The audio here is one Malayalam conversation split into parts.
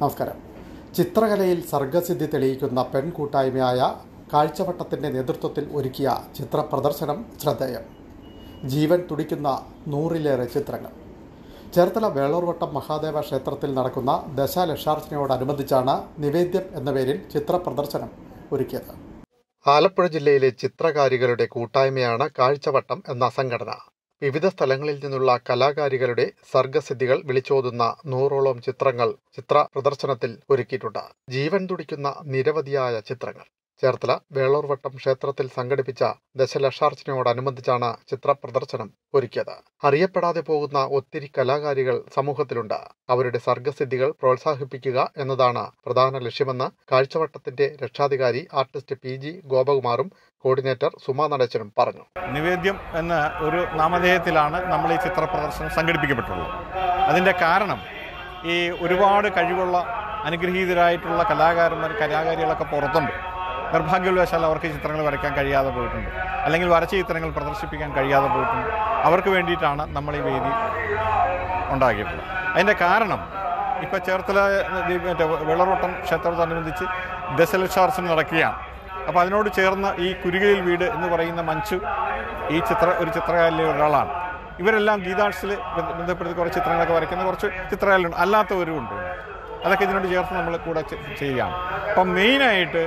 നമസ്കാരം ചിത്രകലയിൽ സർഗസിദ്ധി തെളിയിക്കുന്ന പെൺകൂട്ടായ്മയായ കാഴ്ചവട്ടത്തിൻ്റെ നേതൃത്വത്തിൽ ഒരുക്കിയ ചിത്ര പ്രദർശനം ശ്രദ്ധേയം ജീവൻ തുടിക്കുന്ന നൂറിലേറെ ചിത്രങ്ങൾ ചേർത്തല വേളൂർവട്ടം മഹാദേവ ക്ഷേത്രത്തിൽ നടക്കുന്ന ദശലക്ഷാർച്ചനയോടനുബന്ധിച്ചാണ് നിവേദ്യം എന്ന പേരിൽ ചിത്ര പ്രദർശനം ഒരുക്കിയത് ആലപ്പുഴ ജില്ലയിലെ ചിത്രകാരികളുടെ കൂട്ടായ്മയാണ് കാഴ്ചവട്ടം എന്ന സംഘടന വിവിധ സ്ഥലങ്ങളിൽ നിന്നുള്ള കലാകാരികളുടെ സർഗസിദ്ധികൾ വിളിച്ചോതുന്ന നൂറോളം ചിത്രങ്ങൾ ചിത്ര പ്രദർശനത്തിൽ ഒരുക്കിയിട്ടുണ്ട് ജീവൻ തുടിക്കുന്ന നിരവധിയായ ചിത്രങ്ങൾ ചേർത്തല വേളൂർവട്ടം ക്ഷേത്രത്തിൽ സംഘടിപ്പിച്ച ദശലക്ഷാർച്ചനയോടനുബന്ധിച്ചാണ് ചിത്ര പ്രദർശനം ഒരുക്കിയത് അറിയപ്പെടാതെ പോകുന്ന ഒത്തിരി കലാകാരികൾ സമൂഹത്തിലുണ്ട് അവരുടെ സർഗസിദ്ധികൾ പ്രോത്സാഹിപ്പിക്കുക എന്നതാണ് പ്രധാന ലക്ഷ്യമെന്ന് കാഴ്ചവട്ടത്തിന്റെ രക്ഷാധികാരി ആർട്ടിസ്റ്റ് പി ജി ഗോപകുമാറും കോർഡിനേറ്റർ സുമാ നടേശനും പറഞ്ഞു നിവേദ്യം എന്ന ഒരു നാമധേയത്തിലാണ് നമ്മൾ ഈ ചിത്ര പ്രദർശനം സംഘടിപ്പിക്കപ്പെട്ടുള്ളത് അതിൻ്റെ കാരണം ഈ ഒരുപാട് കഴിവുള്ള അനുഗ്രഹീതരായിട്ടുള്ള കലാകാരന്മാർ കലാകാരികളൊക്കെ പുറത്തുണ്ട് നിർഭാഗ്യവശാൽ അവർക്ക് ചിത്രങ്ങൾ വരയ്ക്കാൻ കഴിയാതെ പോയിട്ടുണ്ട് അല്ലെങ്കിൽ വരച്ച ചിത്രങ്ങൾ പ്രദർശിപ്പിക്കാൻ കഴിയാതെ പോയിട്ടുണ്ട് അവർക്ക് വേണ്ടിയിട്ടാണ് നമ്മൾ ഈ വേദി ഉണ്ടാക്കിയിട്ടുള്ളത് അതിൻ്റെ കാരണം ഇപ്പോൾ ചേർത്തല ദീ- മറ്റേ വെള്ളറോട്ടം ക്ഷേത്രത്തോടനുബന്ധിച്ച് ദശലക്ഷാർച്ചന നടക്കുകയാണ് അപ്പോൾ അതിനോട് ചേർന്ന ഈ കുരുകയിൽ വീട് എന്ന് പറയുന്ന മഞ്ജു ഈ ചിത്ര ഒരു ചിത്രകാരിലെ ഒരാളാണ് ഇവരെല്ലാം ഗീതാർട്സിൽ ബന്ധപ്പെടുത്തി കുറച്ച് ചിത്രങ്ങളൊക്കെ വരയ്ക്കുന്ന കുറച്ച് ചിത്രകാരിലുണ്ട് അല്ലാത്തവരും ഉണ്ട് അതൊക്കെ ഇതിനോട് ചേർത്ത് നമ്മൾ കൂടെ ചെ- ചെയ്യുകയാണ് അപ്പം മെയിനായിട്ട്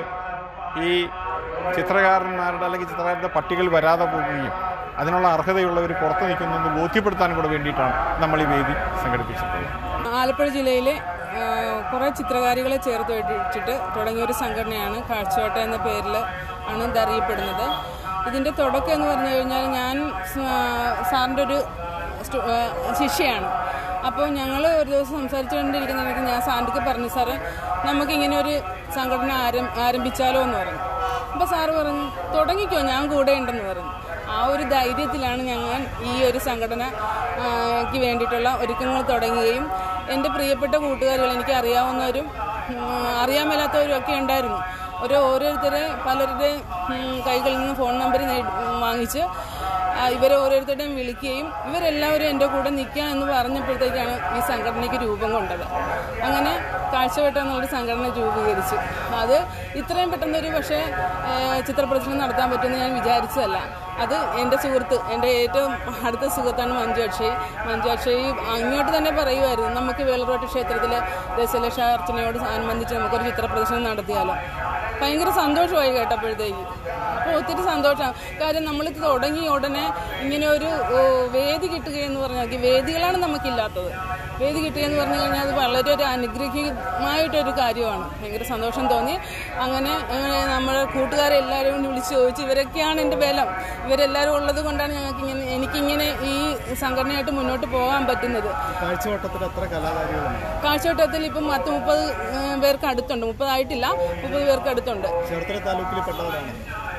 ഈ ചിത്രകാരന്മാരുടെ അല്ലെങ്കിൽ ചിത്രകാരൻ്റെ പട്ടികയിൽ വരാതെ പോവുകയും അതിനുള്ള അർഹതയുള്ളവർ പുറത്ത് നിൽക്കുന്നതെന്ന് ബോധ്യപ്പെടുത്താനും കൂടെ വേണ്ടിയിട്ടാണ് നമ്മൾ ഈ വേദി സംഘടിപ്പിച്ചിട്ടുള്ളത് ആലപ്പുഴ ജില്ലയിലെ ആ, കുറേ ചിത്രകാരികളെ ചേർത്ത് വെച്ചിട്ട് തുടങ്ങിയ ഒരു സംഘടനയാണ് കാഴ്ചവട്ട എന്ന പേരിൽ ആണ് ഇത് അറിയപ്പെടുന്നത് ഇതിൻ്റെ തുടക്കം എന്ന് പറഞ്ഞു കഴിഞ്ഞാൽ ഞാൻ സാ- സാറിൻ്റെ ഒരു സ്റ്റു- ആ, ശിഷ്യയാണ് അപ്പോൾ ഞങ്ങൾ ഒരു ദിവസം സംസാരിച്ചുകൊണ്ടിരിക്കുന്നിടയ്ക്ക് ഞാൻ സാറിൻ്റെ പറഞ്ഞു സാറേ നമുക്കിങ്ങനെ ഒരു സംഘടന ആരം ആരംഭിച്ചാലോ എന്ന് പറഞ്ഞു അപ്പോൾ സാറ് പറഞ്ഞു തുടങ്ങിക്കോ ഞാൻ കൂടെ ഉണ്ടെന്ന് പറഞ്ഞു ആ ഒരു ധൈര്യത്തിലാണ് ഞങ്ങൾ ഈ ഒരു സംഘടന ആ, ക്ക് വേണ്ടിയിട്ടുള്ള ഒരുക്കങ്ങൾ തുടങ്ങുകയും എൻ്റെ പ്രിയപ്പെട്ട കൂട്ടുകാരികൾ എനിക്ക് അറിയാവുന്നവരും ഉം, അറിയാൻ മേലാത്തവരും ഒക്കെ ഉണ്ടായിരുന്നു ഒരു ഓരോരുത്തരെ പലരുടെ ഉം, കൈകളിൽ നിന്ന് ഫോൺ നമ്പർ നേടി- വാങ്ങിച്ച് ആ, ഇവരെ ഓരോരുത്തരുടെയും വിളിക്കുകയും ഇവരെല്ലാവരും എൻ്റെ കൂടെ നിൽക്കാം എന്ന് പറഞ്ഞപ്പോഴത്തേക്കാണ് ഈ സംഘടനയ്ക്ക് രൂപം കൊണ്ടത് അങ്ങനെ കാഴ്ചവട്ടം എന്നുള്ളൊരു സംഘടന രൂപീകരിച്ചു അത് ഇത്രയും പെട്ടെന്നൊരു പക്ഷേ ഏഹ്, ചിത്രപ്രദർശനം നടത്താൻ പറ്റുമെന്ന് ഞാൻ വിചാരിച്ചതല്ല അത് എൻ്റെ സുഹൃത്ത് എൻ്റെ ഏറ്റവും അടുത്ത സുഹൃത്താണ് മഞ്ജു അക്ഷയ് മഞ്ജു അക്ഷയ് അങ്ങോട്ട് തന്നെ പറയുമായിരുന്നു നമുക്ക് വേളറോട്ട് ക്ഷേത്രത്തിൽ ദശലക്ഷാർച്ചനയോട് അനുബന്ധിച്ച് നമുക്കൊരു ചിത്രപ്രദർശനം നടത്തിയാലോ ഭയങ്കര സന്തോഷമായി കേട്ടപ്പോഴത്തേക്ക് അപ്പോൾ ഒത്തിരി സന്തോഷമാണ് കാര്യം നമ്മളിത് തുടങ്ങി ഉടനെ ഇങ്ങനെ ഒരു ഓ, വേദി കിട്ടുകയെന്ന് പറഞ്ഞാൽ വേദികളാണ് നമുക്കില്ലാത്തത് വേദി കിട്ടുകയെന്ന് പറഞ്ഞു കഴിഞ്ഞാൽ അത് വളരെ ഒരു അനുഗ്രഹീയമായിട്ടൊരു കാര്യമാണ് ഭയങ്കര സന്തോഷം തോന്നി അങ്ങനെ അങ്ങനെ നമ്മുടെ കൂട്ടുകാരെ എല്ലാവരും കൊണ്ട് വിളിച്ച് ചോദിച്ചു ഇവരൊക്കെയാണ് എൻ്റെ ബലം ഇവരെല്ലാവരും ഉള്ളത് കൊണ്ടാണ് ഞങ്ങൾക്ക് ഇങ്ങനെ എനിക്കിങ്ങനെ ഈ സംഘടനയായിട്ട് മുന്നോട്ട് പോകാൻ പറ്റുന്നത് കാഴ്ചവട്ടത്തിൽ എത്ര കലാകാരികളുണ്ട് കാഴ്ചവട്ടത്തിൽ ഇപ്പം പത്ത് മുപ്പത് ഏഹ്, പേർക്ക് അടുത്തുണ്ട് മുപ്പതായിട്ടില്ല മുപ്പത് പേർക്ക് അടുത്തുണ്ട് ചേർത്തല താലൂക്കിൽ പെട്ടവരാണ്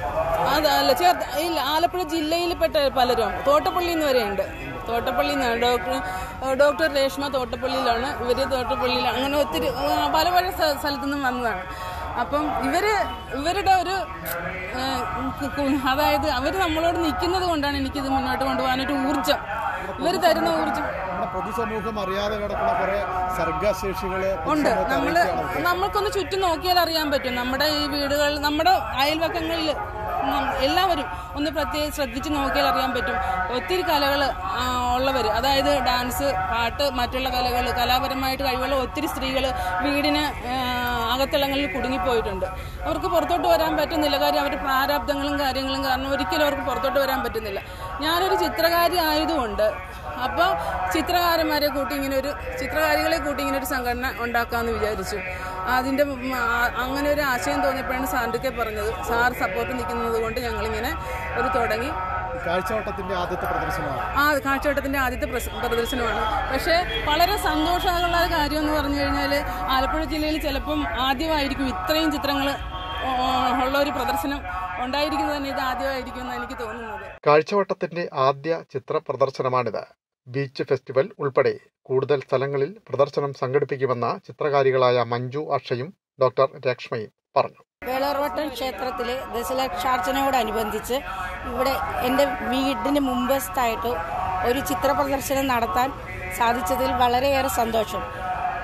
അതല്ല ചേർത്ത് ഇല്ല ആലപ്പുഴ ജില്ലയിൽ പെട്ട പലരും തോട്ടപ്പള്ളിയിൽ നിന്ന് വരെ ഉണ്ട് തോട്ടപ്പള്ളിയിൽ നിന്നാണ് ഡോക്ടർ ഡോക്ടർ രേഷ്മ തോട്ടപ്പള്ളിയിലാണ് ഇവർ തോട്ടപ്പള്ളിയിൽ അങ്ങനെ ഒത്തിരി ആ, പല പല സ്ഥ- സ്ഥലത്തു നിന്നും വന്നതാണ് അപ്പം ഇവര് ഇവരുടെ ഒരു ഏ, കു- കു- അതായത് അവർ നമ്മളോട് നിൽക്കുന്നത് കൊണ്ടാണ് എനിക്കിത് മുന്നോട്ട് കൊണ്ടുപോകാനൊരു ഊർജം ഇവർ തരുന്ന ഊർജം നമ്മുടെ പൊതുസമൂഹം അറിയാതെ കിടക്കുന്ന കുറെ സർഗശേഷികള് ഉണ്ട് നമ്മള് നമ്മൾക്കൊന്ന് ചുറ്റും നോക്കിയാൽ അറിയാൻ പറ്റും നമ്മുടെ ഈ വീടുകൾ നമ്മുടെ അയൽവക്കങ്ങളിൽ നം- എല്ലാവരും ഒന്ന് പ്രത്യേകം ശ്രദ്ധിച്ച് നോക്കിയാൽ അറിയാൻ പറ്റും ഒത്തിരി കലകൾ ഉള്ളവർ അതായത് ഡാൻസ് പാട്ട് മറ്റുള്ള കലകൾ കലാപരമായിട്ട് കഴിവുള്ള ഒത്തിരി സ്ത്രീകൾ വീടിന് ആ, അകത്തളങ്ങളിൽ കുടുങ്ങിപ്പോയിട്ടുണ്ട് അവർക്ക് പുറത്തോട്ട് വരാൻ പറ്റുന്നില്ല കാര്യം അവരുടെ പ്രാരാബ്ദങ്ങളും കാര്യങ്ങളും കാരണം ഒരിക്കലും അവർക്ക് പുറത്തോട്ട് വരാൻ പറ്റുന്നില്ല ഞാനൊരു ചിത്രകാരി ആയതുകൊണ്ട് അപ്പോൾ ചിത്രകാരന്മാരെ കൂട്ടി ഇങ്ങനെ ഒരു ചിത്രകാരികളെ കൂട്ടി ഇങ്ങനെ ഒരു സംഘടന ഉണ്ടാക്കാമെന്ന് വിചാരിച്ചു അതിൻ്റെ ഉം, ആ- അങ്ങനെ ഒരു ആശയം തോന്നിയപ്പോഴാണ് സാറിൻ്റെ പറഞ്ഞത് സാർ സപ്പോർട്ട് നിൽക്കുന്നത് കൊണ്ട് ഞങ്ങളിങ്ങനെ ഒരു തുടങ്ങി കാഴ്ചവട്ടത്തിന്റെ ആദ്യത്തെ പ്രദർശനമാണ് ആ കാഴ്ചവട്ടത്തിൻ്റെ ആദ്യത്തെ പ്രസ- പ്രദർശനമാണ് പക്ഷേ വളരെ സന്തോഷമുള്ള കാര്യം എന്ന് പറഞ്ഞു കഴിഞ്ഞാൽ ആലപ്പുഴ ജില്ലയിൽ ചിലപ്പം ആദ്യമായിരിക്കും ഇത്രയും ചിത്രങ്ങൾ ഉള്ള ഒരു പ്രദർശനം ഉണ്ടായിരിക്കുന്നത് തന്നെ ഇത് ആദ്യമായിരിക്കും എന്നാണ് എനിക്ക് തോന്നുന്നത് കാഴ്ചവട്ടത്തിന്റെ ആദ്യ ചിത്ര പ്രദർശനമാണിത് ബീച്ച് ഫെസ്റ്റിവൽ ഉൾപ്പെടെ കൂടുതൽ സ്ഥലങ്ങളിൽ പ്രദർശനം സംഘടിപ്പിക്കുമെന്ന് ചിത്രകാരികളായ മഞ്ജു അക്ഷയും ഡോക്ടർ രക്ഷ്മയും പറഞ്ഞു വേളർവട്ടം ക്ഷേത്രത്തിലെ ദശലക്ഷാർച്ചനയോടനുബന്ധിച്ച് ഇവിടെ എൻ്റെ വീടിന് മുമ്പസ്ഥായിട്ട് ഒരു ചിത്ര പ്രദർശനം നടത്താൻ സാധിച്ചതിൽ വളരെയേറെ സന്തോഷം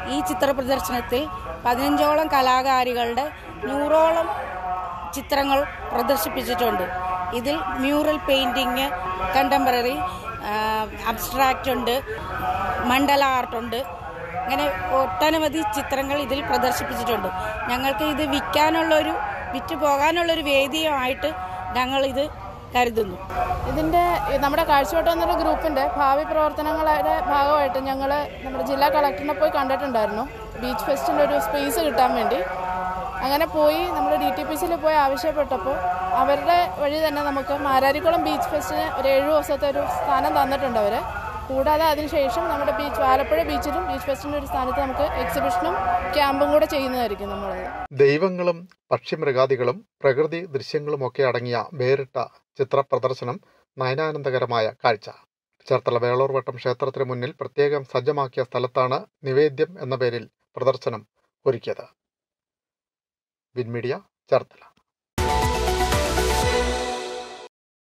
ഈ ചിത്ര പ്രദർശനത്തിൽ പതിനഞ്ചോളം കലാകാരികളുടെ നൂറോളം ചിത്രങ്ങൾ പ്രദർശിപ്പിച്ചിട്ടുണ്ട് ഇതിൽ മ്യൂറൽ പെയിൻറ്റിങ് കണ്ടംപററി അബ്സ്ട്രാക്റ്റ് ഉണ്ട് മണ്ഡല ആർട്ടുണ്ട് അങ്ങനെ ഒട്ടനവധി ചിത്രങ്ങൾ ഇതിൽ പ്രദർശിപ്പിച്ചിട്ടുണ്ട് ഞങ്ങൾക്ക് ഇത് വിൽക്കാനുള്ളൊരു വിറ്റ് പോകാനുള്ളൊരു വേദിയുമായിട്ട് ഞങ്ങളിത് കരുതുന്നു ഇതിൻ്റെ നമ്മുടെ കാഴ്ചവട്ടം എന്നുള്ള ഗ്രൂപ്പിൻ്റെ ഭാവി പ്രവർത്തനങ്ങളുടെ ഭാഗമായിട്ട് ഞങ്ങൾ നമ്മുടെ ജില്ലാ കളക്ടറിനെ പോയി കണ്ടിട്ടുണ്ടായിരുന്നു ബീച്ച് ഫെസ്റ്റിൻ്റെ ഒരു സ്പേസ് കിട്ടാൻ വേണ്ടി അങ്ങനെ പോയി നമ്മൾ ഡി ടി പി സിയിൽ പോയി ആവശ്യപ്പെട്ടപ്പോൾ അവരുടെ വഴി തന്നെ നമുക്ക് മാരാരിക്കുളം ബീച്ച് ഫെസ്റ്റിന് ഒരു ഏഴ് ദിവസത്തെ ഒരു സ്ഥാനം തന്നിട്ടുണ്ട് അവർ കൂടാതെ അതിനുശേഷം നമ്മുടെ ബീച്ച് ആലപ്പുഴ ബീച്ചിലും ബീച്ച് ഫെസ്റ്റിൻ്റെ ഒരു സ്ഥാനത്ത് നമുക്ക് എക്സിബിഷനും ക്യാമ്പും കൂടെ ചെയ്യുന്നതായിരിക്കും നമ്മളത് ദൈവങ്ങളും പക്ഷിമൃഗാദികളും പ്രകൃതി ദൃശ്യങ്ങളുമൊക്കെ അടങ്ങിയ വേറിട്ട ചിത്ര പ്രദർശനം നയനാനന്ദകരമായ കാഴ്ച ചേർത്തല വേളൂർവട്ടം ക്ഷേത്രത്തിന് മുന്നിൽ പ്രത്യേകം സജ്ജമാക്കിയ സ്ഥലത്താണ് നിവേദ്യം എന്ന പേരിൽ പ്രദർശനം ഒരുക്കിയത് വിൻമീഡിയ ചേർത്തല